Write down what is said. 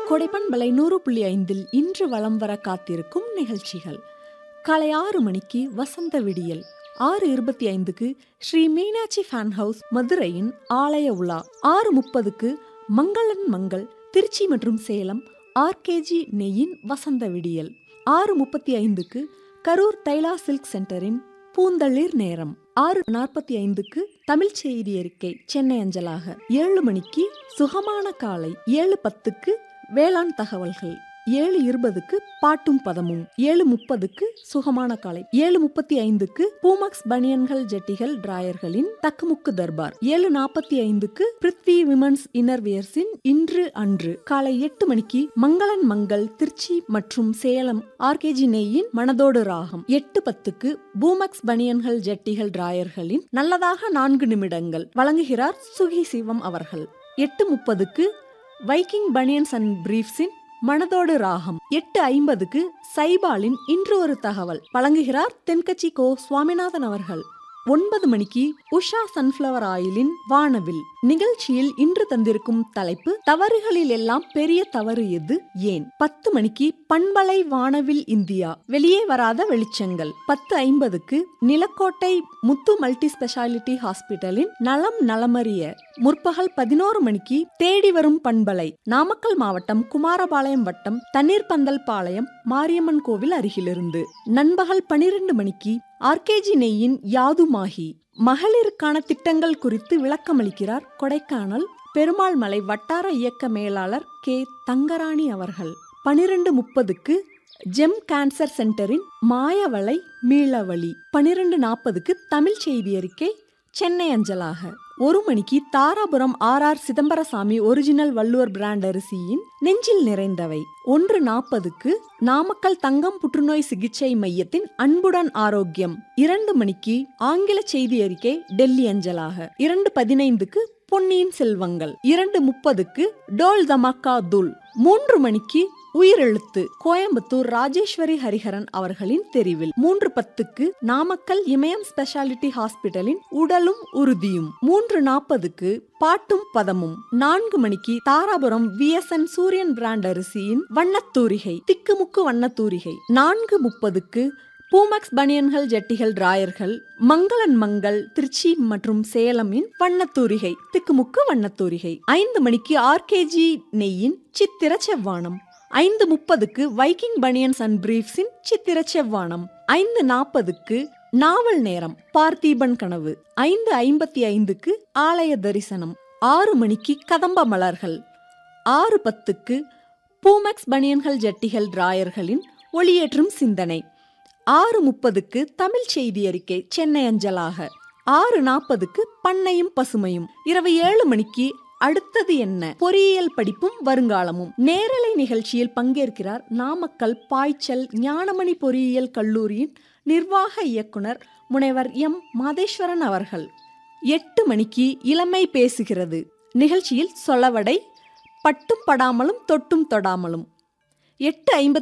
கொடைப்பண்பலை நூறு புள்ளி ஐந்தில் இன்று வலம் வர காத்திருக்கும் நிகழ்ச்சிகள் காலை ஆறு மணிக்கு வசந்த விடியல் ஆறு இருபத்தி ஐந்துக்கு ஸ்ரீ மீனாட்சி ஃபேன் ஹவுஸ் மதுரையின் ஆலய உலா ஆறு முப்பதுக்கு மங்களன் மங்கள் திருச்சி மற்றும் சேலம் ஆர்கேஜி நெய்யின் வசந்த விடியல் ஆறு முப்பத்தி ஐந்துக்கு கரூர் தைலா சில்க் சென்டரின் பூந்தளிர் நேரம் ஆறு நாற்பத்தி ஐந்துக்கு தமிழ் செய்தி அறிக்கை சென்னை அஞ்சலாக ஏழு மணிக்கு சுகமான காலை ஏழு பத்துக்கு வேளாண் தகவல்கள் ஏழு இருபதுக்கு பாட்டும் பதமும் ஏழு முப்பதுக்கு சுகமான காலை ஏழு முப்பத்தி ஐந்துக்கு பூமக்ஸ் பனியன்கள் ஜெட்டிகள் டிராயர்களின் தக்குமுக்கு தர்பார் ஏழு நாற்பத்தி ஐந்துக்கு பிருத்வி விமன்ஸ் இன்னர்வியர்ஸின் இன்று அன்று காலை எட்டு மணிக்கு மங்களன் மங்கள் திருச்சி மற்றும் சேலம் ஆர்கேஜி நெய்யின் மனதோடு ராகம் எட்டு பத்துக்கு பூமக்ஸ் பனியன்கள் ஜெட்டிகள் டிராயர்களின் நல்லதாக நான்கு நிமிடங்கள் வழங்குகிறார் சுகி சிவம் அவர்கள் எட்டு முப்பதுக்கு வைக்கிங் பனியன்ஸ் அண்ட் பிரீஃப்ஸின் மனதோடு ராகம் எட்டு ஐம்பதுக்கு சைபாலின் இன்று ஒரு தகவல் வழங்குகிறார் தென்கட்சி கோ சுவாமிநாதன் அவர்கள் ஒன்பது மணிக்கு உஷா சன்ஃப்ளவர் ஆயிலின் வானவில் நிகழ்ச்சியில் இன்று தந்திருக்கும் தலைப்பு தவறுகளில் எல்லாம் பெரிய தவறு எது ஏன் பத்து மணிக்கு பண்பலை வானவில் இந்தியா வெளியே வராத வெளிச்சங்கள் பத்து ஐம்பதுக்கு நிலக்கோட்டை முத்து மல்டி ஸ்பெஷாலிட்டி ஹாஸ்பிட்டலின் நலம் நலமறிய முற்பகல் பதினோரு மணிக்கு தேடி வரும் பண்பலை நாமக்கல் மாவட்டம் குமாரபாளையம் வட்டம் தண்ணீர் பந்தல் பாளையம் மாரியம்மன் கோவில் அருகிலிருந்து நண்பகல் பனிரெண்டு மணிக்கு ஆர்கேஜி நெய்யின் யாதுமாகி மகளிருக்கான திட்டங்கள் குறித்து விளக்கமளிக்கிறார் கொடைக்கானல் பெருமாள் மலை வட்டார இயக்க மேலாளர் கே தங்கராணி அவர்கள் பனிரெண்டு முப்பதுக்கு ஜெம் கேன்சர் சென்டரின் மாயவளை மீளவழி பனிரெண்டு நாற்பதுக்கு தமிழ் செய்தி அறிக்கை சென்னை அஞ்சலாக ஒரு மணிக்கு Dharapuram R R Chidambarasamy original Valluvar brand அரிசியின் நெஞ்சில் நிறைந்தவை ஒன்று நாற்பதுக்கு நாமக்கல் தங்கம் புற்றுநோய் சிகிச்சை மையத்தின் அன்புடன் ஆரோக்கியம் இரண்டு மணிக்கு ஆங்கில செய்தி அறிக்கை டெல்லி அஞ்சலாக இரண்டு பதினைந்துக்கு பொன்னியின் செல்வங்கள் இரண்டு முப்பதுக்கு டோல் தமாக்கா துல் மூன்று மணிக்கு உயிரெழுத்து கோயம்புத்தூர் ராஜேஸ்வரி ஹரிஹரன் அவர்களின் தெரிவில் மூன்று பத்துக்கு நாமக்கல் இமயம் ஸ்பெஷாலிட்டி ஹாஸ்பிட்டலின் உடலும் உறுதியும் மூன்று நாற்பதுக்கு பாட்டும் பதமும் நான்கு மணிக்கு தாராபுரம் விஎஸ்என் சூரியன் பிராண்ட் அரிசியின் வண்ணத்தூரிகை திக்குமுக்கு வண்ணத்தூரிகை நான்கு முப்பதுக்கு பூமக்ஸ் பனியன்கள் ஜெட்டிகள் டிராயர்கள் மங்களன் மங்கள் திருச்சி மற்றும் சேலமின் வண்ணத்தூரிகை திக்குமுக்கு வண்ணத்தூரிகை ஐந்து மணிக்கு ஆர்கேஜி நெய்யின் சித்திர செவ்வானம் ஐந்து முப்பதுக்கு வைக்கிங் பனியன்ஸ் அண்ட் பிரீஃப்ஸின் சித்திர செவ்வானம் ஐந்து நாற்பதுக்கு நாவல் நேரம் பார்த்தீபன் கனவு ஐந்து ஐம்பத்தி ஐந்துக்கு ஆலய தரிசனம் ஆறு மணிக்கு கதம்ப மலர்கள் ஆறு பத்துக்கு பூமெக்ஸ் பனியன்கள் ஜட்டிகள் டிராயர்களின் ஒளியேற்றும் சிந்தனை ஆறு முப்பதுக்கு தமிழ் செய்தி அறிக்கை சென்னை அஞ்சலாக ஆறு நாற்பதுக்கு பண்ணையும் பசுமையும் இரவு ஏழு மணிக்கு அடுத்தது என்ன பொறியியல் படிப்பும் வருங்காலமும் நேரலை நிகழ்ச்சியில் பங்கேற்கிறார் நாமக்கல் பாய்ச்சல் ஞானமணி பொறியியல் கல்லூரியின் நிர்வாக இயக்குனர் முனைவர் எம் மாதேஸ்வரன் அவர்கள் எட்டு மணிக்கு இளமை பேசுகிறது நிகழ்ச்சியில் சொலவடை பட்டும் படாமலும் தொட்டும் தொடாமலும் எட்டு ஐம்பத்தி